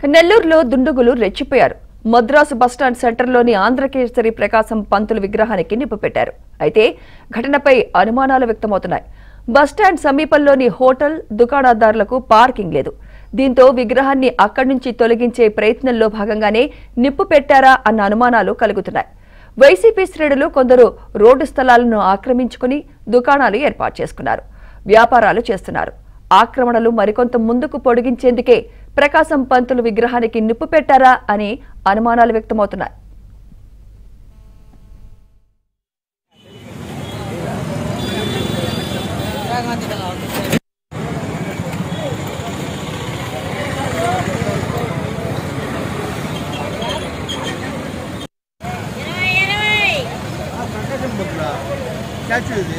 నెల్లూరులో దుండుగులు రెచ్చిపోయారు మద్రాసు బస్టాండ్ సెంటర్లోని ఆంధ్రకేసరి ప్రకాశం పంతులు విగ్రహానికి నిప్పు పెట్టారు అయితే ఘటనపై అనుమానాలు వ్యక్తమవుతున్నాయి బస్టాండ్ సమీపంలోని హోటల్ దుకాణదారులకు పార్కింగ్ లేదు దీంతో విగ్రహాన్ని అక్కడి నుంచి తొలగించే ప్రయత్నంలో భాగంగానే నిప్పు పెట్టారా అన్న అనుమానాలు కలుగుతున్నాయి వైసీపీ శ్రేణులు కొందరు రోడ్డు స్థలాలను ఆక్రమించుకుని దుకాణాలు ఏర్పాటు చేసుకున్నారు వ్యాపారాలు చేస్తున్నారు ఆక్రమణలు మరికొంత ముందుకు పొడిగించేందుకే ప్రకాశం పంతులు విగ్రహానికి నిప్పు పెట్టారా అని అనుమానాలు వ్యక్తమవుతున్నాయి స్టాచ్యూ ఇది